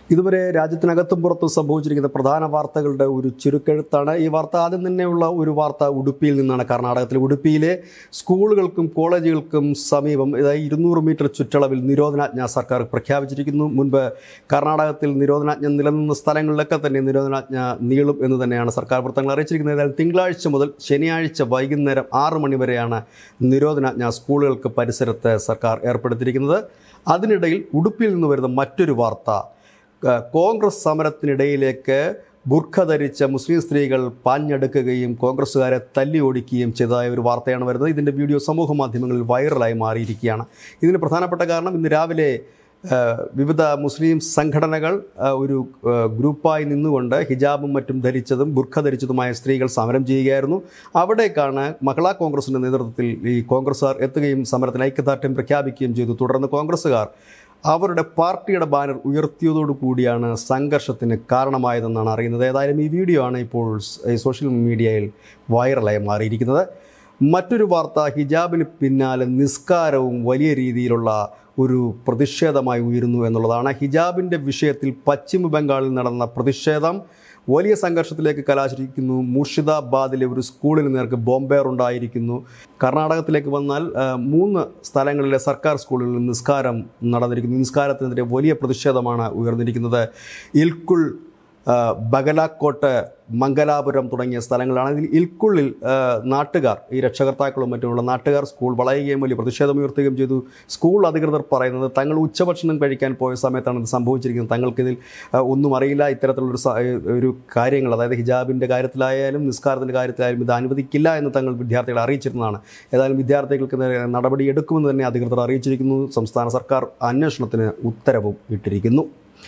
ഇതുവരെ രാജ്യത്തിനകത്തും പുറത്തും സംഭവിച്ചിരിക്കുന്ന പ്രധാന വാർത്തകളുടെ ഒരു ചുരുക്കെഴുത്താണ് ഈ വാർത്ത ആദ്യം തന്നെയുള്ള ഒരു വാർത്ത ഉടുപ്പിയിൽ നിന്നാണ് കർണാടകത്തിൽ ഉടുപ്പിയിലെ സ്കൂളുകൾക്കും കോളേജുകൾക്കും സമീപം ഇതായി ഇരുന്നൂറ് മീറ്റർ ചുറ്റളവിൽ നിരോധനാജ്ഞ സർക്കാർ പ്രഖ്യാപിച്ചിരിക്കുന്നു മുൻപ് കർണാടകത്തിൽ നിരോധനാജ്ഞ നിലനിന്ന സ്ഥലങ്ങളിലൊക്കെ തന്നെ നിരോധനാജ്ഞ നീളും എന്ന് തന്നെയാണ് സർക്കാർ വൃത്തങ്ങൾ അറിയിച്ചിരിക്കുന്നത് ഏതായാലും തിങ്കളാഴ്ച മുതൽ ശനിയാഴ്ച വൈകുന്നേരം ആറ് മണി വരെയാണ് നിരോധനാജ്ഞ സ്കൂളുകൾക്ക് പരിസരത്ത് സർക്കാർ ഏർപ്പെടുത്തിയിരിക്കുന്നത് അതിനിടയിൽ ഉടുപ്പിയിൽ നിന്ന് വരുന്ന മറ്റൊരു വാർത്ത ക- കോൺഗ്രസ് സമരത്തിനിടയിലേക്ക് ബുർഖ ധരിച്ച മുസ്ലിം സ്ത്രീകൾ പാഞ്ഞെടുക്കുകയും കോൺഗ്രസ്സുകാരെ തല്ലി ഓടിക്കുകയും ചെയ്തതായ ഒരു വാർത്തയാണ് വരുന്നത് ഇതിൻ്റെ വീഡിയോ സമൂഹ മാധ്യമങ്ങളിൽ വൈറലായി മാറിയിരിക്കുകയാണ് ഇതിന് പ്രധാനപ്പെട്ട കാരണം ഇന്ന് രാവിലെ ആ, വിവിധ മുസ്ലിം സംഘടനകൾ ആ, ഒരു ആ, ഗ്രൂപ്പായി നിന്നുകൊണ്ട് ഹിജാബും മറ്റും ധരിച്ചതും ബുർഖ ധരിച്ചതുമായ സ്ത്രീകൾ സമരം ചെയ്യുകയായിരുന്നു അവിടേക്കാണ് മഹിളാ കോൺഗ്രസിൻ്റെ നേതൃത്വത്തിൽ ഈ കോൺഗ്രസ്സുകാർ എത്തുകയും സമരത്തിന് ഐക്യദാർഢ്യം പ്രഖ്യാപിക്കുകയും ചെയ്തു തുടർന്ന് കോൺഗ്രസ്സുകാർ അവരുടെ പാർട്ടിയുടെ ബാനർ ഉയർത്തിയതോടു കൂടിയാണ് സംഘർഷത്തിന് കാരണമായതെന്നാണ് അറിയുന്നത് ഏതായാലും ഈ വീഡിയോ ആണ് ഇപ്പോൾ സ്- ഈ സോഷ്യൽ മീഡിയയിൽ വൈറലായി മാറിയിരിക്കുന്നത് മറ്റൊരു വാർത്ത ഹിജാബിന് പിന്നാലെ നിസ്കാരവും വലിയ രീതിയിലുള്ള ഒരു പ്രതിഷേധമായി ഉയരുന്നു എന്നുള്ളതാണ് ഹിജാബിൻ്റെ വിഷയത്തിൽ പശ്ചിമ ബംഗാളിൽ നടന്ന പ്രതിഷേധം വലിയ സംഘർഷത്തിലേക്ക് കലാശിരിക്കുന്നു മുർഷിദാബാദിലെ ഒരു സ്കൂളിന് നേർക്ക് ബോംബേർ ഉണ്ടായിരിക്കുന്നു കർണാടകത്തിലേക്ക് വന്നാൽ ആ, മൂന്ന് സ്ഥലങ്ങളിലെ സർക്കാർ സ്കൂളുകളിൽ നിസ്കാരം നടന്നിരിക്കുന്നു നിസ്കാരത്തിനെതിരെ വലിയ പ്രതിഷേധമാണ് ഉയർന്നിരിക്കുന്നത് ഇൽക്കുൾ ആ, ബഗലാക്കോട്ട് മംഗലാപുരം തുടങ്ങിയ സ്ഥലങ്ങളാണ് ഇതിൽ ഇൽക്കുള്ളിൽ ആ, നാട്ടുകാർ ഈ രക്ഷകർത്താക്കളും മറ്റുമുള്ള നാട്ടുകാർ സ്കൂൾ വളയുകയും വലിയ പ്രതിഷേധമുയർത്തുകയും ചെയ്തു സ്കൂൾ അധികൃതർ പറയുന്നത് തങ്ങൾ ഉച്ചഭക്ഷണം കഴിക്കാൻ പോയ സമയത്താണ് ഇത് സംഭവിച്ചിരിക്കുന്നത് തങ്ങൾക്കിതിൽ ആ, ഒന്നും അറിയില്ല ഇത്തരത്തിലുള്ളൊരു സ- ഒരു കാര്യങ്ങൾ അതായത് ഹിജാബിൻ്റെ കാര്യത്തിലായാലും നിസ്കാരത്തിൻ്റെ കാര്യത്തിലായാലും ഇത് അനുവദിക്കില്ല എന്ന് തങ്ങൾ വിദ്യാർത്ഥികളെ അറിയിച്ചിരുന്നതാണ് ഏതായാലും വിദ്യാർത്ഥികൾക്ക് നേരെ നടപടി എടുക്കുമെന്ന് തന്നെ അധികൃതർ അറിയിച്ചിരിക്കുന്നു സംസ്ഥാന സർക്കാർ അന്വേഷണത്തിന് ഉത്തരവും ഇട്ടിരിക്കുന്നു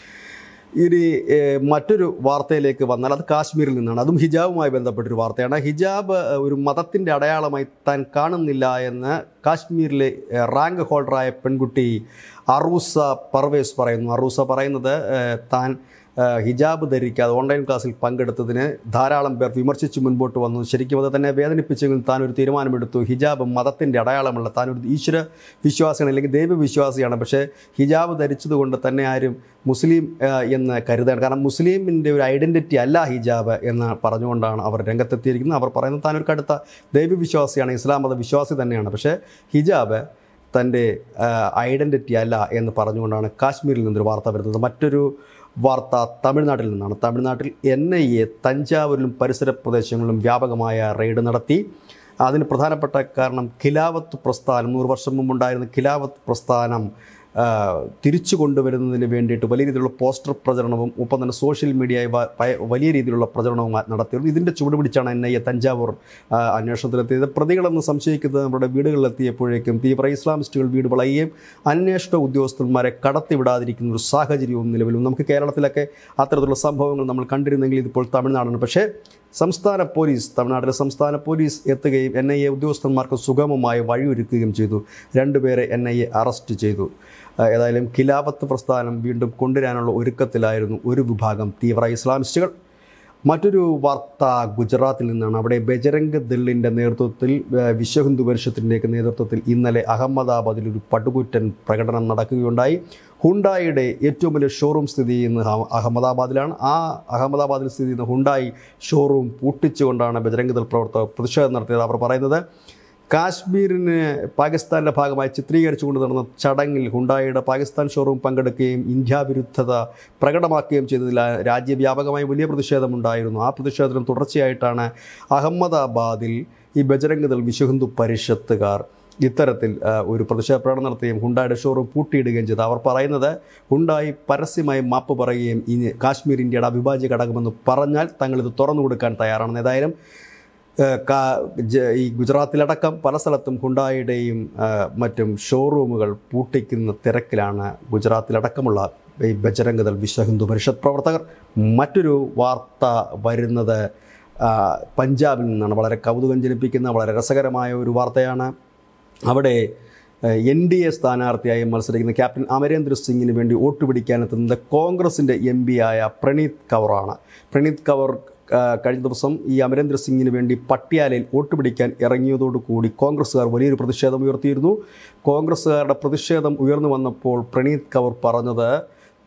ഇനി ഏഹ്, മറ്റൊരു വാർത്തയിലേക്ക് വന്നാൽ അത് കാശ്മീരിൽ നിന്നാണ് അതും ഹിജാബുമായി ബന്ധപ്പെട്ടൊരു വാർത്തയാണ് ഹിജാബ് ഏഹ്, ഒരു മതത്തിൻ്റെ അടയാളമായി താൻ കാണുന്നില്ല എന്ന് കാശ്മീരിലെ ഏഹ്, റാങ്ക് ഹോൾഡറായ പെൺകുട്ടി അറൂസ പർവേസ് പറയുന്നു അറൂസ പറയുന്നത് ഏഹ്, താൻ ഏഹ്, ഹിജാബ് ധരിക്കാതെ ഓൺലൈൻ ക്ലാസ്സിൽ പങ്കെടുത്തതിന് ധാരാളം പേർ വിമർശിച്ച് മുൻപോട്ട് വന്നു ശരിക്കും അത് തന്നെ വേദനിപ്പിച്ചെങ്കിലും താൻ ഒരു തീരുമാനമെടുത്തു ഹിജാബ് മതത്തിൻ്റെ അടയാളമല്ല താൻ ഒരു ഈശ്വര വിശ്വാസിയാണ് അല്ലെങ്കിൽ ദൈവവിശ്വാസിയാണ് പക്ഷേ ഹിജാബ് ധരിച്ചതുകൊണ്ട് തന്നെ ആരും മുസ്ലിം ഏഹ്, എന്ന് കരുതാണ് കാരണം മുസ്ലിമിൻ്റെ ഒരു ഐഡൻറ്റിറ്റി അല്ല ഹിജാബ് എന്ന് പറഞ്ഞുകൊണ്ടാണ് അവർ രംഗത്തെത്തിയിരിക്കുന്നത് അവർ പറയുന്നത് താൻ ഒരു കടുത്ത ദൈവവിശ്വാസിയാണ് ഇസ്ലാം മത വിശ്വാസി തന്നെയാണ് പക്ഷേ ഹിജാബ് തൻ്റെ ഐഡൻറ്റിറ്റി അല്ല എന്ന് പറഞ്ഞുകൊണ്ടാണ് കാശ്മീരിൽ നിന്നൊരു വാർത്ത വരുന്നത് മറ്റൊരു വാർത്ത തമിഴ്നാട്ടിൽ നിന്നാണ് തമിഴ്നാട്ടിൽ എൻ ഐ എ തഞ്ചാവൂരിലും പരിസര പ്രദേശങ്ങളിലും വ്യാപകമായ റെയ്ഡ് നടത്തി അതിന് പ്രധാനപ്പെട്ട കാരണം ഖിലാവത്ത് പ്രസ്ഥാനം നൂറ് വർഷം മുമ്പുണ്ടായിരുന്ന ഖിലാവത്ത് പ്രസ്ഥാനം ആ, തിരിച്ചു കൊണ്ടുവരുന്നതിന് വേണ്ടിയിട്ട് വലിയ രീതിയിലുള്ള പോസ്റ്റർ പ്രചരണവും ഒപ്പം തന്നെ സോഷ്യൽ മീഡിയയിൽ വ- പയ- വലിയ രീതിയിലുള്ള പ്രചരണവും നടത്തിയിരുന്നു ഇതിൻ്റെ ചുവട് പിടിച്ചാണ് എൻ ഐ എ തഞ്ചാവൂർ ആ, അന്വേഷണത്തിലെത്തിയത് പ്രതികളെന്ന് സംശയിക്കുന്നത് നമ്മുടെ വീടുകളിലെത്തിയപ്പോഴേക്കും തീവ്ര ഇസ്ലാമിസ്റ്റുകൾ വീട് വളയുകയും അന്വേഷണ ഉദ്യോഗസ്ഥന്മാരെ കടത്തിവിടാതിരിക്കുന്ന ഒരു സാഹചര്യവും നിലവിലും നമുക്ക് കേരളത്തിലൊക്കെ അത്തരത്തിലുള്ള സംഭവങ്ങൾ നമ്മൾ കണ്ടിരുന്നെങ്കിൽ ഇതിപ്പോൾ തമിഴ്നാടാണ് പക്ഷേ സംസ്ഥാന പോലീസ് തമിഴ്നാട്ടിലെ സംസ്ഥാന പോലീസ് എത്തുകയും എൻ ഐ എ ഉദ്യോഗസ്ഥന്മാർക്ക് സുഗമമായി വഴിയൊരുക്കുകയും ചെയ്തു രണ്ടുപേരെ എൻ ഐ എ അറസ്റ്റ് ചെയ്തു ആ, ഏതായാലും ഖിലാഫത്ത് പ്രസ്ഥാനം വീണ്ടും കൊണ്ടുവരാനുള്ള ഒരുക്കത്തിലായിരുന്നു ഒരു വിഭാഗം തീവ്ര ഇസ്ലാമിസ്റ്റുകൾ മറ്റൊരു വാർത്ത ഗുജറാത്തിൽ നിന്നാണ് അവിടെ ബജരംഗ് ദളിൻ്റെ നേതൃത്വത്തിൽ ആ, വിശ്വ ഹിന്ദു പരിഷത്തിൻ്റെയൊക്കെ നേതൃത്വത്തിൽ ഇന്നലെ അഹമ്മദാബാദിൽ ഒരു പടുകൂറ്റൻ പ്രകടനം നടക്കുകയുണ്ടായി ഹുണ്ടായിയുടെ ഏറ്റവും വലിയ ഷോറൂം സ്ഥിതി ചെയ്യുന്ന അഹ- അഹമ്മദാബാദിലാണ് ആ അഹമ്മദാബാദിൽ സ്ഥിതി ചെയ്യുന്ന ഹുണ്ടായി ഷോറൂം പൂട്ടിച്ചുകൊണ്ടാണ് ബജരംഗ് ദൾ പ്രവർത്തകർ പ്രതിഷേധം നടത്തിയത് അവർ പറയുന്നത് കാശ്മീരിന് പാകിസ്ഥാൻ്റെ ഭാഗമായി ചിത്രീകരിച്ചുകൊണ്ട് നടന്ന ചടങ്ങിൽ ഹുണ്ടായിയുടെ പാകിസ്ഥാൻ ഷോറൂം പങ്കെടുക്കുകയും ഇന്ത്യ വിരുദ്ധത പ്രകടമാക്കുകയും ചെയ്തതിൽ ആ രാജ്യവ്യാപകമായി വലിയ പ്രതിഷേധമുണ്ടായിരുന്നു ആ പ്രതിഷേധത്തിന് തുടർച്ചയായിട്ടാണ് അഹമ്മദാബാദിൽ ഈ ബജരംഗ് ദൾ വിശ്വഹിന്ദു പരിഷത്തുകാർ ഇത്തരത്തിൽ ആ, ഒരു പ്രതിഷേധ പ്രകടനം നടത്തുകയും ഹുണ്ടായുടെ ഷോറൂം പൂട്ടിയിടുകയും ചെയ്തു അവർ പറയുന്നത് ഹുണ്ടായി പരസ്യമായി മാപ്പ് പറയുകയും ഇനി കാശ്മീർ ഇന്ത്യയുടെ അവിഭാജ്യ ഘടകമെന്ന് പറഞ്ഞാൽ തങ്ങളിത് തുറന്നു കൊടുക്കാൻ തയ്യാറാണെന്ന് ഏതായാലും ഏഹ് കാ- ജ- ഈ ഗുജറാത്തിലടക്കം പല സ്ഥലത്തും ഹുണ്ടായുടെയും ഏഹ് മറ്റും ഷോറൂമുകൾ പൂട്ടിക്കുന്ന തിരക്കിലാണ് ഗുജറാത്തിലടക്കമുള്ള ഈ ബജരംഗ് ദൾ വിശ്വ ഹിന്ദു പരിഷത്ത് പ്രവർത്തകർ മറ്റൊരു വാർത്ത വരുന്നത് ആ, പഞ്ചാബിൽ നിന്നാണ് വളരെ കൗതുകം ജനിപ്പിക്കുന്ന വളരെ രസകരമായ ഒരു വാർത്തയാണ് അവിടെ എൻ ഡി എ സ്ഥാനാർത്ഥിയായി മത്സരിക്കുന്ന ക്യാപ്റ്റൻ അമരേന്ദ്ര സിംഗിന് വേണ്ടി വോട്ട് പിടിക്കാനെത്തുന്നത് കോൺഗ്രസിൻ്റെ എം പി ആയ പ്രണീത് കൗറാണ് പ്രണീത് കൗർ ആ, കഴിഞ്ഞ ദിവസം ഈ അമരേന്ദ്ര സിംഗിന് വേണ്ടി പട്യാലയിൽ വോട്ട് പിടിക്കാൻ ഇറങ്ങിയതോടുകൂടി കോൺഗ്രസ്സുകാർ വലിയൊരു പ്രതിഷേധം ഉയർത്തിയിരുന്നു കോൺഗ്രസ്സുകാരുടെ പ്രതിഷേധം ഉയർന്നു വന്നപ്പോൾ പ്രണീത് കൗർ പറഞ്ഞത്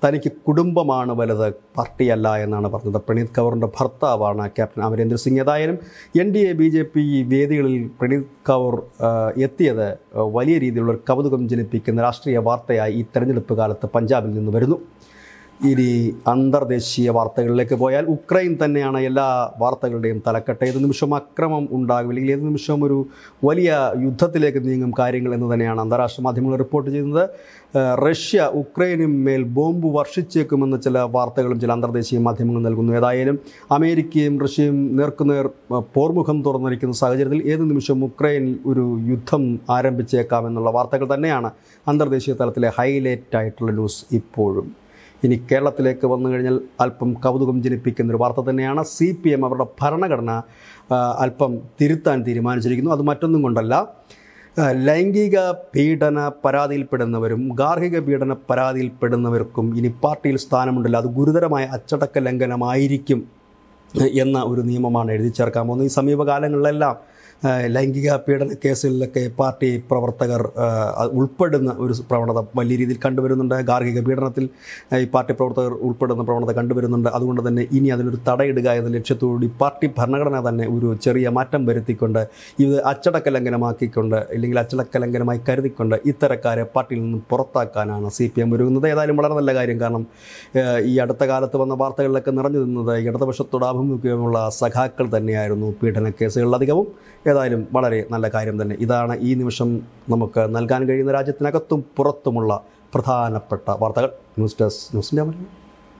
തനിക്ക് കുടുംബമാണ് വലുത് പാർട്ടിയല്ല എന്നാണ് പറഞ്ഞത് പ്രണീത് കൗറിൻ്റെ ഭർത്താവാണ് ക്യാപ്റ്റൻ അമരേന്ദ്ര സിംഗ് ഏതായാലും N D A B J P വേദികളിൽ പ്രണീത് കൗർ ആ, എത്തിയത് ആ, വലിയ രീതിയിലുള്ള ഒരു കൗതുകം ജനിപ്പിക്കുന്ന രാഷ്ട്രീയ വാർത്തയായി ഈ തെരഞ്ഞെടുപ്പ് കാലത്ത് പഞ്ചാബിൽ നിന്ന് വരുന്നു ഇനി അന്തർദേശീയ വാർത്തകളിലേക്ക് പോയാൽ ഉക്രൈൻ തന്നെയാണ് എല്ലാ വാർത്തകളുടെയും തലക്കെട്ട് ഏത് നിമിഷവും അക്രമം ഉണ്ടാകും അല്ലെങ്കിൽ ഏത് നിമിഷവും ഒരു വലിയ യുദ്ധത്തിലേക്ക് നീങ്ങും കാര്യങ്ങൾ എന്ന് തന്നെയാണ് അന്താരാഷ്ട്ര മാധ്യമങ്ങൾ റിപ്പോർട്ട് ചെയ്യുന്നത് ഏഹ് റഷ്യ ഉക്രൈനു മേൽ ബോംബ് വർഷിച്ചേക്കുമെന്ന് ചില വാർത്തകളും ചില അന്തർദേശീയ മാധ്യമങ്ങൾ നൽകുന്നു ഏതായാലും അമേരിക്കയും റഷ്യയും നേർക്കുനേർ ഏഹ് പോർമുഖം തുറന്നിരിക്കുന്ന സാഹചര്യത്തിൽ ഏത് നിമിഷവും ഉക്രൈൻ ഒരു യുദ്ധം ആരംഭിച്ചേക്കാമെന്നുള്ള വാർത്തകൾ തന്നെയാണ് അന്തർദേശീയ തലത്തിലെ ഹൈലൈറ്റ് ആയിട്ടുള്ള ന്യൂസ് ഇപ്പോഴും ഇനി കേരളത്തിലേക്ക് വന്നു കഴിഞ്ഞാൽ അല്പം കൗതുകം ജനിപ്പിക്കുന്ന ഒരു വാർത്ത തന്നെയാണ് സി പി എം അവരുടെ ഭരണഘടന ആ, അല്പം തിരുത്താൻ തീരുമാനിച്ചിരിക്കുന്നു അത് മറ്റൊന്നും കൊണ്ടല്ല ആ, ലൈംഗിക പീഡന പരാതിയിൽപ്പെടുന്നവരും ഗാർഹിക പീഡന പരാതിയിൽപ്പെടുന്നവർക്കും ഇനി പാർട്ടിയിൽ സ്ഥാനമുണ്ടല്ലോ അത് ഗുരുതരമായ അച്ചടക്ക ലംഘനമായിരിക്കും എന്ന ഒരു നിയമമാണ് എഴുതി ചേർക്കാൻ പോകുന്നത് ഈ സമീപകാലങ്ങളിലെല്ലാം ആ, ലൈംഗിക പീഡന കേസുകളിലൊക്കെ പാർട്ടി പ്രവർത്തകർ ആ, അത് ഉൾപ്പെടുന്ന ഒരു പ്രവണത വലിയ രീതിയിൽ കണ്ടുവരുന്നുണ്ട് ഗാർഹിക പീഡനത്തിൽ ആ, ഈ പാർട്ടി പ്രവർത്തകർ ഉൾപ്പെടുന്ന പ്രവണത കണ്ടുവരുന്നുണ്ട് അതുകൊണ്ട് തന്നെ ഇനി അതിനൊരു തടയിടുക എന്ന ലക്ഷ്യത്തോടുകൂടി പാർട്ടി ഭരണഘടന തന്നെ ഒരു ചെറിയ മാറ്റം വരുത്തിക്കൊണ്ട് ഇത് അച്ചടക്ക ലംഘനമാക്കിക്കൊണ്ട് അല്ലെങ്കിൽ അച്ചടക്ക ലംഘനമായി കരുതിക്കൊണ്ട് ഇത്തരക്കാരെ പാർട്ടിയിൽ നിന്ന് പുറത്താക്കാനാണ് സി പി എം ഒരുങ്ങുന്നത് ഏതായാലും വളരെ നല്ല കാര്യം കാരണം ഏഹ്, ഈ അടുത്ത കാലത്ത് വന്ന വാർത്തകളിലൊക്കെ നിറഞ്ഞു നിന്നത് ഇടതുപക്ഷത്തോട് ആഭിമുഖ്യമുള്ള സഖാക്കൾ തന്നെയായിരുന്നു പീഡന കേസുകളിലധികവും ഏതായാലും വളരെ നല്ല കാര്യം തന്നെ ഇതാണ് ഈ നിമിഷം നമുക്ക് നൽകാൻ കഴിയുന്ന രാജ്യത്തിനകത്തും പുറത്തുമുള്ള പ്രധാനപ്പെട്ട വാർത്തകൾ ന്യൂസ് ഡെസ്ക് ന്യൂസിൻ്റെ